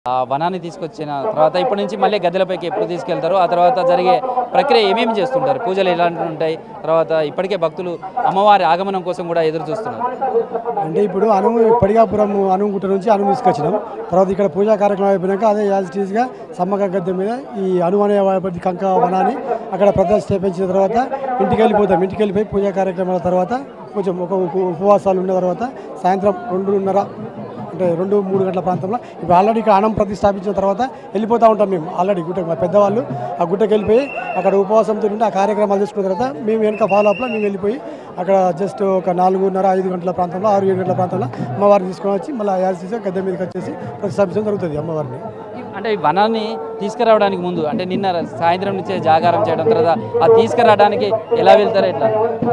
ఆ వనాన్ని తీసుకొచ్చిన తర్వాత ఇప్పటి నుంచి మళ్ళీ గద్దెలపైకి ఎప్పుడు తీసుకెళ్తారు ఆ తర్వాత జరిగే ప్రక్రియ ఏమేమి చేస్తుంటారు పూజలు ఎలాంటివి ఉంటాయి తర్వాత ఇప్పటికే భక్తులు అమ్మవారి ఆగమనం కోసం కూడా ఎదురు చూస్తున్నారు అంటే ఇప్పుడు అను పడిగాపురం అనుగుట్ట నుంచి అను తీసుకొచ్చినాం తర్వాత ఇక్కడ పూజా కార్యక్రమం అయిపోయినాక అదే యాజ్ టీజ్గా సమ్మక్క గద్దె మీద ఈ అను అనే వాడి కంక వనాన్ని అక్కడ ప్రదర్శించిన తర్వాత ఇంటికి వెళ్ళిపోతాం ఇంటికి వెళ్ళిపోయి పూజా కార్యక్రమాల తర్వాత కొంచెం ఒక ఉప- ఉపవాసాలు ఉన్న తర్వాత సాయంత్రం రెండున్నర అంటే రెండు మూడు గంటల ప్రాంతంలో ఇప్పుడు ఆల్రెడీ ఇక్కడ అన్నం ప్రతిష్టాపించిన తర్వాత వెళ్ళిపోతూ ఉంటాం మేము ఆల్రెడీ గుట్ట మా పెద్దవాళ్ళు ఆ గుట్టకి వెళ్ళిపోయి అక్కడ ఉపవాసంతో ఉండి ఆ కార్యక్రమాలు చేసుకున్న తర్వాత మేము వెనక ఫాలోఅప్లో మేము వెళ్ళిపోయి అక్కడ జస్ట్ ఒక నాలుగున్నర ఐదు గంటల ప్రాంతంలో ఆరు ఏడు గంటల ప్రాంతంలో అమ్మవారిని తీసుకొని వచ్చి మళ్ళీ యాల్సీసీ గద్దె మీదకి వచ్చేసి ప్రతిష్టాపించడం జరుగుతుంది అమ్మవారిని అంటే ఈ వనాన్ని తీసుకురావడానికి ముందు అంటే నిన్న సాయంత్రం నుంచే జాగారం చేయడం తర్వాత ఆ తీసుకురావడానికి ఎలా వెళ్తారు ఎట్లా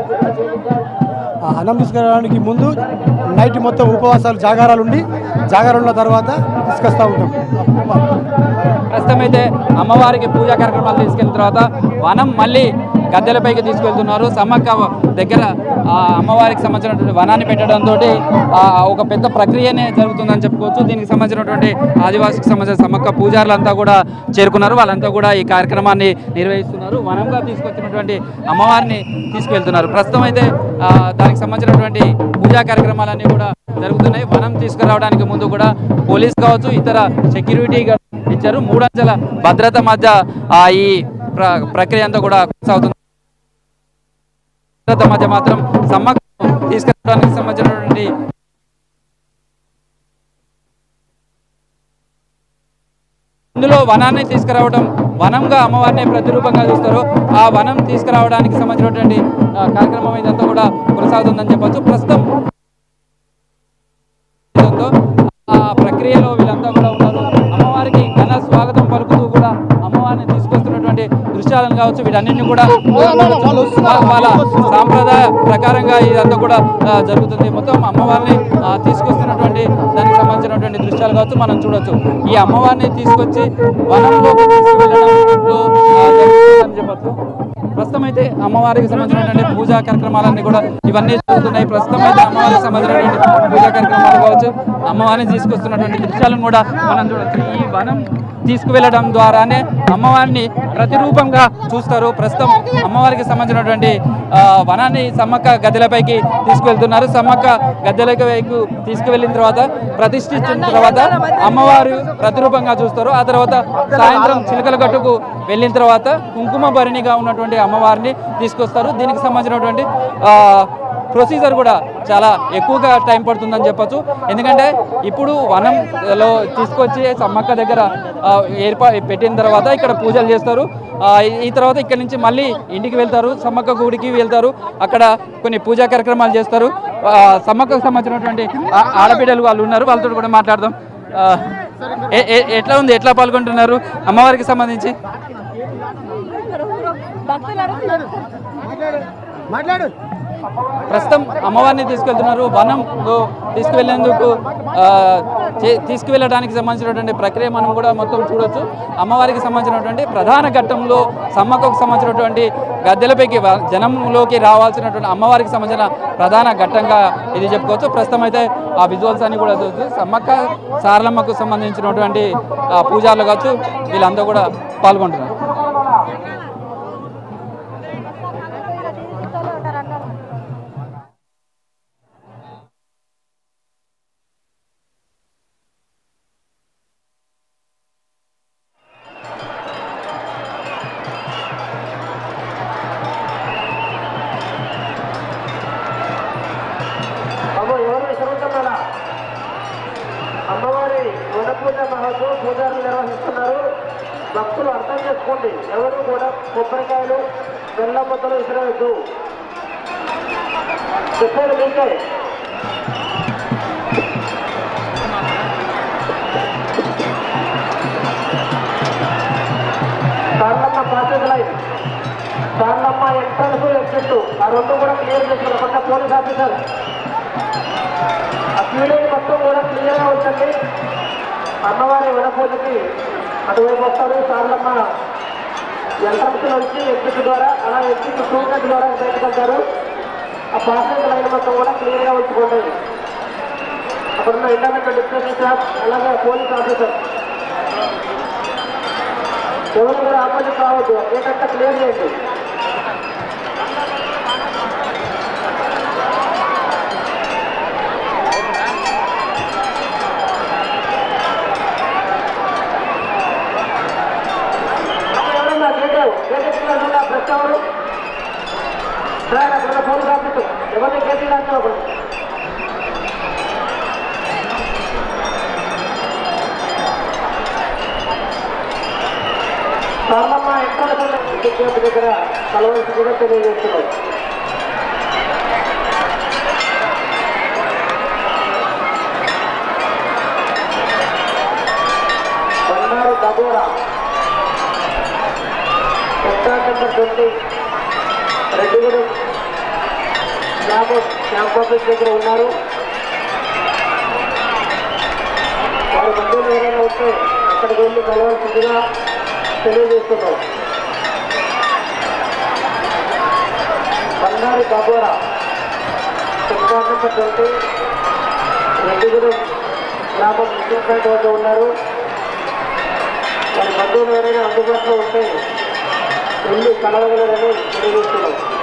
ఆ అన్నం తీసుకురావడానికి ముందు నైట్ మొత్తం ఉపవాసాలు జాగారాలు ఉండి జాగారాల తర్వాత తీసుకొస్తూ ఉంటాం ప్రస్తుతం అయితే అమ్మవారికి పూజా కార్యక్రమాలు తీసుకెళ్ళిన తర్వాత వనం మళ్ళీ గద్దెలపైకి తీసుకెళ్తున్నారు సమ్మక్క దగ్గర ఆ అమ్మవారికి సంబంధించినటువంటి వనాన్ని పెట్టడంతో ఒక పెద్ద ప్రక్రియనే జరుగుతుందని చెప్పుకోవచ్చు దీనికి సంబంధించినటువంటి ఆదివాసికి సంబంధించిన సమ్మక్క పూజారులంతా కూడా చేరుకున్నారు వాళ్ళంతా కూడా ఈ కార్యక్రమాన్ని నిర్వహిస్తున్నారు వనంగా తీసుకొచ్చినటువంటి అమ్మవారిని తీసుకెళ్తున్నారు ప్రస్తుతం అయితే ఆ, దానికి సంబంధించినటువంటి పూజా కార్యక్రమాలన్నీ కూడా జరుగుతున్నాయి వనం తీసుకురావడానికి ముందు కూడా పోలీస్ కావచ్చు ఇతర సెక్యూరిటీ గా ఇచ్చారు మూడంచెల భద్రత మధ్య ఆ ఈ ప్ర- ప్రక్రియ అంతా కూడా కొనసాగుతుంది భద్రత మధ్య మాత్రం సమ్మక్క తీసుకురావడానికి సంబంధించినటువంటి ఇందులో వనాన్ని తీసుకురావడం వనంగా అమ్మవారిని ప్రతిరూపంగా చూస్తారు ఆ వనం తీసుకురావడానికి సంబంధించినటువంటి ఆ, కార్యక్రమం ఇదంతా కూడా కొనసాగుతుందని చెప్పొచ్చు ప్రస్తుతం ఇదంతా ఆ ప్రక్రియలో వీళ్ళంతా కూడా ఉన్నారు అమ్మవారికి ఘన స్వాగతం పలుకుతూ కూడా అమ్మవారిని తీసుకొస్తున్నటువంటి దృశ్యాలను కావచ్చు వీటన్నింటినీ కూడా వా- వాళ్ళ సాంప్రదాయ ప్రకారంగా ఇదంతా కూడా ఆ, జరుగుతుంది మొత్తం అమ్మవారిని ఆ, తీసుకొస్తున్నటువంటి దానికి సంబంధించినటువంటి దృశ్యాలు కావచ్చు మనం చూడొచ్చు ఈ అమ్మవారిని తీసుకొచ్చి వనంలోకి తీసుకువెళ్ళడంలో ఆ, జరుగుతుందని చెప్పొచ్చు ప్రస్తుతం అయితే అమ్మవారికి సంబంధించినటువంటి పూజా కార్యక్రమాలన్నీ కూడా ఇవన్నీ జరుగుతున్నాయి ప్రస్తుతం అయితే అమ్మవారికి సంబంధించినటువంటి పూజా కార్యక్రమాలు కావచ్చు అమ్మవారిని తీసుకొస్తున్నటువంటి దృశ్యాలను కూడా మనం చూడొచ్చు ఈ వనం తీసుకువెళ్ళడం ద్వారానే అమ్మవారిని ప్రతిరూపంగా చూస్తారు ప్రస్తుతం అమ్మవారికి సంబంధించినటువంటి ఆ, వనాన్ని సమ్మక్క గద్దెలపైకి తీసుకువెళ్తున్నారు సమ్మక్క గద్దెలకి వైపు తీసుకువెళ్ళిన తర్వాత ప్రతిష్ఠించిన తర్వాత అమ్మవారు ప్రతిరూపంగా చూస్తారు ఆ తర్వాత సాయంత్రం చిలకల గట్టుకు వెళ్ళిన తర్వాత కుంకుమ భరణిగా ఉన్నటువంటి అమ్మవారిని తీసుకొస్తారు దీనికి సంబంధించినటువంటి ఆ, ప్రొసీజర్ కూడా చాలా ఎక్కువగా టైం పడుతుందని చెప్పొచ్చు ఎందుకంటే ఇప్పుడు వనంలో తీసుకొచ్చి సమ్మక్క దగ్గర ఆ, ఏర్పా పెట్టిన తర్వాత ఇక్కడ పూజలు చేస్తారు ఆ, ఈ- ఈ తర్వాత ఇక్కడ నుంచి మళ్ళీ ఇంటికి వెళ్తారు సమ్మక్క గుడికి వెళ్తారు అక్కడ కొన్ని పూజా కార్యక్రమాలు చేస్తారు ఆ, సమ్మక్కకు సంబంధించినటువంటి ఆ- ఆడబిడ్డలు వాళ్ళు ఉన్నారు వాళ్ళతో కూడా మాట్లాడదాం ఆ, ఎ- ఎ- ఎట్లా ఉంది ఎట్లా పాల్గొంటున్నారు అమ్మవారికి సంబంధించి ప్రస్తుతం అమ్మవారిని తీసుకెళ్తున్నారు వనంలో తీసుకువెళ్ళేందుకు ఆ, చే- తీసుకువెళ్ళడానికి సంబంధించినటువంటి ప్రక్రియ మనం కూడా మొత్తం చూడొచ్చు అమ్మవారికి సంబంధించినటువంటి ప్రధాన ఘట్టంలో సమ్మక్కకు సంబంధించినటువంటి గద్దెలపైకి వ- జనంలోకి రావాల్సినటువంటి అమ్మవారికి సంబంధించిన ప్రధాన ఘట్టంగా ఇది చెప్పుకోవచ్చు ప్రస్తుతం అయితే ఆ విజువల్స్ అన్ని కూడా చూడొచ్చు సమ్మక్క సారలమ్మకు సంబంధించినటువంటి ఆ, పూజారులు కావచ్చు వీళ్ళంతా కూడా పాల్గొంటున్నారు అమ్మో ఎవరు విశ్రమిస్తున్నారా అమ్మవారి వనపూజ మహోత్సవం పూజారులు నిర్వహిస్తున్నారు భక్తులు అర్థం చేసుకోండి ఎవరు కూడా కొబ్బరికాయలు బెల్లం ముద్దలు విసిరవద్దు చెప్పేది మీకే సార్లమ్మ పాసెస్ లైన్ సార్లమ్మ ఎంట్రన్స్ ఎగ్జిట్ ఆ రెండు కూడా క్లియర్ చేస్తున్నారు పక్క పోలీస్ ఆఫీసర్ ఆ పీరియడ్ మొత్తం కూడా క్లియర్గా ఉంటుంది అమ్మవారి వనపూజకి అటువైపు వస్తారు సార్లమ్మ ఎంట్రన్స్ వచ్చి ఎగ్జిట్ ద్వారా అలా ఎగ్జిట్ టూ గేట్ ద్వారా బయటకు వెళ్తారు ఆ పాసెస్ లైన్ మొత్తం కూడా క్లియర్గా ఉంచుకోండి అక్కడున్న ఇంటర్నెట్ డిప్యూటీ స్టాఫ్ అలాగే పోలీస్ ఆఫీసర్ ఎవరు కూడా ఆపోజిట్ రావద్దు ఏంటంటే క్లియర్ చేయండి ఎవరన్నా గేట్ గేట్ ఎక్కిన ప్రశ్న ఎవరు సార్ అక్కడ ఫోన్ కావచ్చు ఎవరిని గేట్ ఇలాంటి ఒకరు సార్లమ్మ ఎక్కడ దగ్గర కలవలసిందిగా తెలియజేస్తున్నారు బండారు దగోరా sector number twenty Reddigudem campus camp office దగ్గర ఉన్నారు వారి బంధువులు ఎవరైనా ఉంటే అక్కడికి వెళ్ళి కలవాల్సిందిగా తెలియజేస్తున్నాం బండారు బాబోరా సెక్టార్ నెంబర్ ట్వంటీ రెడ్డిగూడెం గ్రామం ముఖ్యపేట వద్ద ఉన్నారు వారి బంధువులు ఎవరైనా అందుబాటులో ఉంటే వెళ్ళి కలవగలరని తెలియజేస్తున్నాం